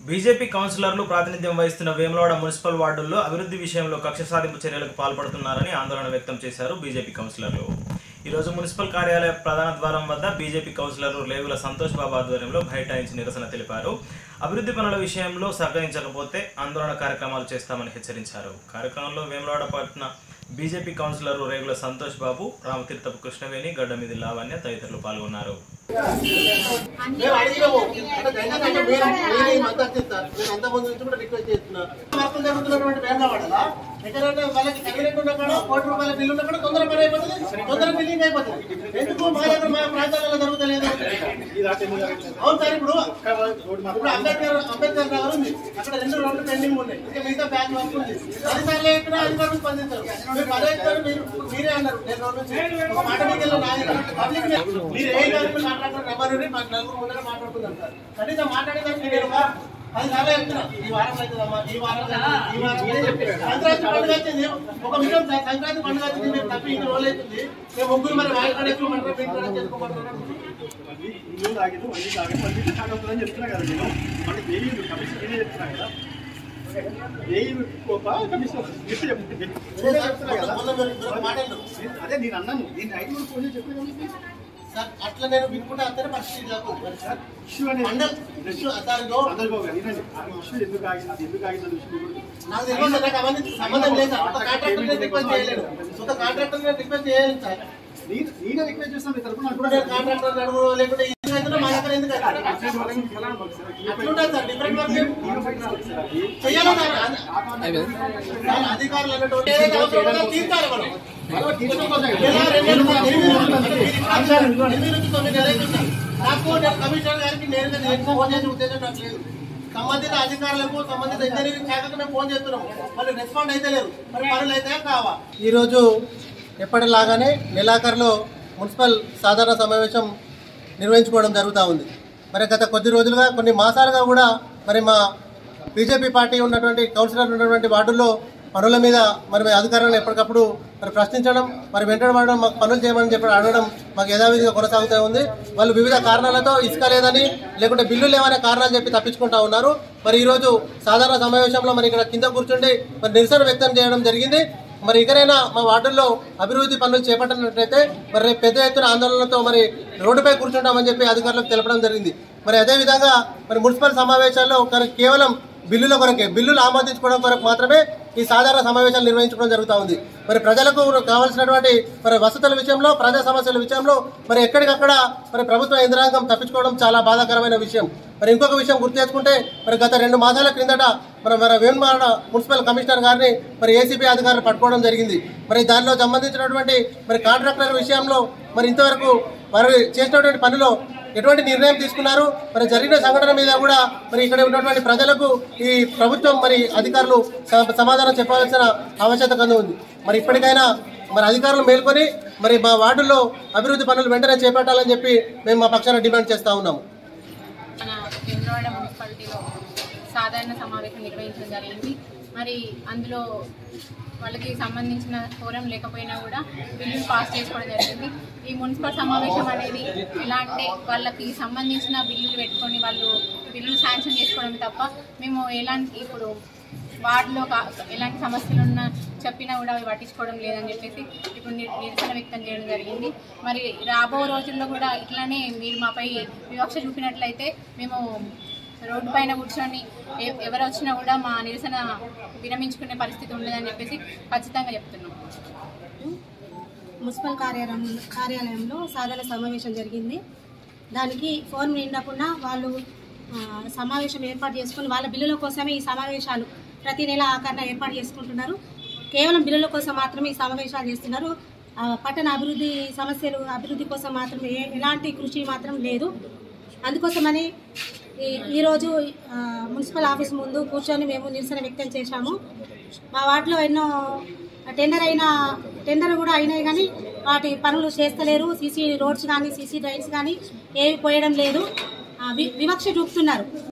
BJP కౌన్సిలర్లు ప్రాతినిధ్యం వహిస్తున్న వేములవాడ మున్సిపల్ వార్డుల్లో అభివృద్ధి విషయంలో కక్ష సాధింపు చర్యలకు పాల్పడుతున్నారని ఆందోళన వ్యక్తం చేశారు బీజేపీ కౌన్సిలర్లు ఈరోజు మున్సిపల్ కార్యాలయ ప్రధాన ద్వారం వద్ద బీజేపీ కౌన్సిలర్లు రేవుల సంతోష్ బాబు ఆధ్వర్యంలో బైఠాయించి నిరసన తెలిపారు అభివృద్ధి పనుల విషయంలో సహకరించకపోతే ఆందోళన కార్యక్రమాలు చేస్తామని హెచ్చరించారు కార్యక్రమంలో వేములవాడ పట్టణ బీజేపీ కౌన్సిలర్లు రేగుల సంతోష్ బాబు రామతీర్థపు కృష్ణవేణి గడ్డమిది లావణ్య తదితరులు పాల్గొన్నారు మేము అడిగినాము అంటే దయచేసి మీరు మీరు ఈ మద్దతు ఇస్తారు నేను అంత ముందు నుంచి కూడా రిక్వెస్ట్ చేస్తున్నా వర్కులు జరుగుతున్నటువంటి వేమలవాడలా ఎక్కడంటే వాళ్ళకి కమిరెంట్ ఉన్న కాడ కోటి రూపాయల బిల్లు ఉన్న కాడ తొందర పని అయిపోతుంది తొందర బిల్లింగ్ అయిపోతుంది ఎందుకు మా దగ్గర మా ప్రాంతాలలో జరుగుతలేదు అవును సార్ ఇప్పుడు ఇప్పుడు అంబేద్కర్ అంబేద్కర్ నగర్ ఉంది అక్కడ రెండు రోడ్లు పెండింగ్ ఉన్నాయి ఇంకా మిగతా బ్యాంక్ వర్క్ ఉంది పది సార్లు ఎక్కడ అధికారులు స్పందించారు మీరు పదే ఎక్కడ మీరు మీరే అన్నారు నేను రోడ్ నుంచి ఒక మాట మీకు వెళ్ళి నాయన పబ్లిక్ మీరు ఏ గారికి మాట్లాడుతున్నారు నెంబర్ ఉండి మాకు నలుగురు ముందర మాట్లాడుతున్నాం సార్ కనీసం మాట్లాడేదానికి నేను ఒక పది సార్లు చెప్తున్నా ఈ వారం అవుతుందమ్మా ఈ వారం అవుతుంది, ఈ వారం అవుతుంది. సంక్రాంతి పండుగ వచ్చింది ఒక విషయం సార్, సంక్రాంతి పండుగ వచ్చింది మేము తప్పి ఇన్ని రోజులు అవుతుంది మేము ముగ్గురు మరి వాళ్ళ కాడ ఎక్కుమంటారా మీ కాడ చేసుకోమంటారా ఇల్లు తాగిండు వల్లి తాగిండు వల్లి తాగవుతుందని చెప్తున్నా కదా నేను మనకి వేయిండు కమిషన్ నేనే చెప్తున్నా కదా వేయిండు గొప్ప కమిషన్ గిఫ్ట్ చెప్తుంది అదే సార్, మొన్న మీరు- మీరు ఒక మాట అన్నారు. అదే నేను అన్నాను నేను ఐదు కూడా ఫోన్ చేసి చెప్పాను సార్ అట్లా నేను వినుకుంటే అంతనే పరిస్థితి నాకు సార్ ఇష్యూ అనేది మండల్ ఇష్యూ దానిలో సందర్భంగా వినండి ఆ ఇష్యూ ఎందుకు ఆగింది ఎందుకు ఆగింది ఇష్యూ నాకు తెలియదు సార్, నాకు అవన్నీ సంబంధం లేదు సార్ ఒక కాంట్రాక్టర్ రిక్వెస్ట్ చేయలేడు ఒక కాంట్రాక్టర్ రిక్వెస్ట్ చేయలేదు సార్ నేను నేనే రిక్వెస్ట్ చేస్తాను మీ తరపున ఇప్పుడు నేను కాంట్రాక్టర్ అడుగు లేకుంటే ఎందుకు అవుతుందో మా దగ్గర ఎందుకు అవుతుంది? అట్లుంటుంది సార్ డిఫరెంట్ వర్క్ చెయ్యాలి సార్ అది- సార్, అధికారులు అన్నటువంటి ఏదైతే అవసరం ఉందో తీర్చాలి మనం నెల, రెండు నెలలు, ఎనిమిది రోజులు, ఎనిమిది నుంచి తొమ్మిది నెలలు అవుతుంది సార్. నాకు నేను కమిషనర్ గారికి నేరుగా నేను ఫోన్ చేసే ఉద్దేశం నాకు లేదు సంబంధిత అధికారులకు సంబంధిత ఇంజనీరింగ్ శాఖకు మేము ఫోన్ చేస్తున్నాం వాళ్ళు రెస్పాండ్ అయితే లేరు మరి పనులు అయితే కావా ఈరోజు ఎప్పటిలాగానే నెలాఖరులో మున్సిపల్ సాధారణ సమావేశం నిర్వహించుకోవడం జరుగుతూ ఉంది మరి గత కొద్ది రోజులుగా కొన్ని మాసాలుగా కూడా మరి మా బీజేపీ పార్టీ ఉన్నటువంటి కౌన్సిలర్ ఉన్నటువంటి వార్డుల్లో పనుల మీద మరి అధికారులను ఎప్పటికప్పుడు మరి ప్రశ్నించడం మరి వెంటబడడం మాకు పనులు చేయమని చెప్పి అడగడం మాకు యథావిధిగా కొనసాగుతూ ఉంది వాళ్ళు వివిధ కారణాలతో ఇసుక లేదని లేకుంటే బిల్లు లేవనే కారణాలు చెప్పి తప్పించుకుంటా ఉన్నారు మరి ఈరోజు సాధారణ సమావేశంలో మరి ఇక్కడ కింద కూర్చుండి మరి నిరసన వ్యక్తం చేయడం జరిగింది మరి ఇకనైనా మా వార్డుల్లో అభివృద్ధి పనులు చేపట్టినట్లయితే మరి రేపు పెద్ద ఎత్తున ఆందోళనలతో మరి రోడ్డుపై కూర్చుంటామని చెప్పి అధికారులకు తెలపడం జరిగింది మరి అదేవిధంగా మరి మున్సిపల్ సమావేశాల్లో ఒక కేవలం బిల్లుల కొరకే బిల్లులు ఆమోదించుకోవడం కొరకు మాత్రమే ఈ సాధారణ సమావేశాలు నిర్వహించడం జరుగుతూ ఉంది మరి ప్రజలకు కావాల్సినటువంటి మరి వసతుల విషయంలో ప్రజా సమస్యల విషయంలో మరి ఎక్కడికక్కడ మరి ప్రభుత్వ యంత్రాంగం తప్పించుకోవడం చాలా బాధాకరమైన విషయం మరి ఇంకొక విషయం గుర్తు చేసుకుంటే మరి గత రెండు మాసాల క్రిందట మరి మన వేణుమాడ మున్సిపల్ కమిషనర్ గారిని మరి ఏసీబీ అధికారులు పట్టుకోవడం జరిగింది మరి దానిలో సంబంధించినటువంటి మరి కాంట్రాక్టర్ విషయంలో మరి ఇంతవరకు వారు చేసినటువంటి పనిలో ఎటువంటి నిర్ణయం తీసుకున్నారు మరి జరిగిన సంఘటన మీద కూడా మరి ఇక్కడ ఉన్నటువంటి ప్రజలకు ఈ ప్రభుత్వం మరి అధికారులు స- సమాధానం చెప్పాల్సిన ఆవశ్యకత కన్నా ఉంది మరి ఇప్పటికైనా మరి అధికారులు మేల్కొని మరి మా వార్డుల్లో అభివృద్ధి పనులు వెంటనే చేపట్టాలని చెప్పి మేము మా పక్షాన డిమాండ్ చేస్తా ఉన్నాము మన చంద్రవాడ మున్సిపాలిటీలో సాధారణ సమావేశం నిర్వహించడం జరిగింది మరి అందులో వాళ్ళకి సంబంధించిన ఫోరం లేకపోయినా కూడా బిల్లులు పాస్ చేసుకోవడం జరిగింది ఈ మున్సిపల్ సమావేశం అనేది ఎలా అంటే వాళ్ళకి సంబంధించిన బిల్లులు పెట్టుకొని వాళ్ళు బిల్లులు శాంక్షన్ చేసుకోవడం తప్ప మేము ఎలాంటి ఇప్పుడు వార్డులో కా- ఎలాంటి సమస్యలు ఉన్నా చెప్పినా కూడా అవి పట్టించుకోవడం లేదని చెప్పేసి ఇప్పుడు ని- నిరసన వ్యక్తం చేయడం జరిగింది మరి రాబో రోజుల్లో కూడా ఇట్లానే మీరు మాపై వివక్ష చూపినట్లయితే మేము రోడ్డు పైన కూర్చొని ఎ- ఎవరు వచ్చినా కూడా మా నిరసన విరమించుకునే పరిస్థితి ఉండదని చెప్పేసి ఖచ్చితంగా చెప్తున్నాం మున్సిపల్ కార్యాలయం కార్యాలయంలో సాధారణ సమావేశం జరిగింది దానికి ఫోన్ నిండకుండా వాళ్ళు ఆ, సమావేశం ఏర్పాటు చేసుకుని వాళ్ళ బిల్లుల కోసమే ఈ సమావేశాలు ప్రతి నెల ఆఖరణ ఏర్పాటు చేసుకుంటున్నారు కేవలం బిల్లుల కోసం మాత్రమే ఈ సమావేశాలు చేస్తున్నారు ఆ, పట్టణ అభివృద్ధి సమస్యలు అభివృద్ధి కోసం మాత్రం ఏ- ఎలాంటి కృషి మాత్రం లేదు అందుకోసమని ఈ- ఈరోజు ఆ, మున్సిపల్ ఆఫీస్ ముందు కూర్చొని మేము నిరసన వ్యక్తం చేశాము మా వార్డులో ఎన్నో టెండర్ అయిన టెండర్ కూడా అయినాయి కానీ వాటి పనులు చేస్తలేరు సీసీ రోడ్స్ కానీ సీసీ డ్రైన్స్ కానీ ఏవి పోయడం లేదు ఆ, వి- వివక్ష చూపుతున్నారు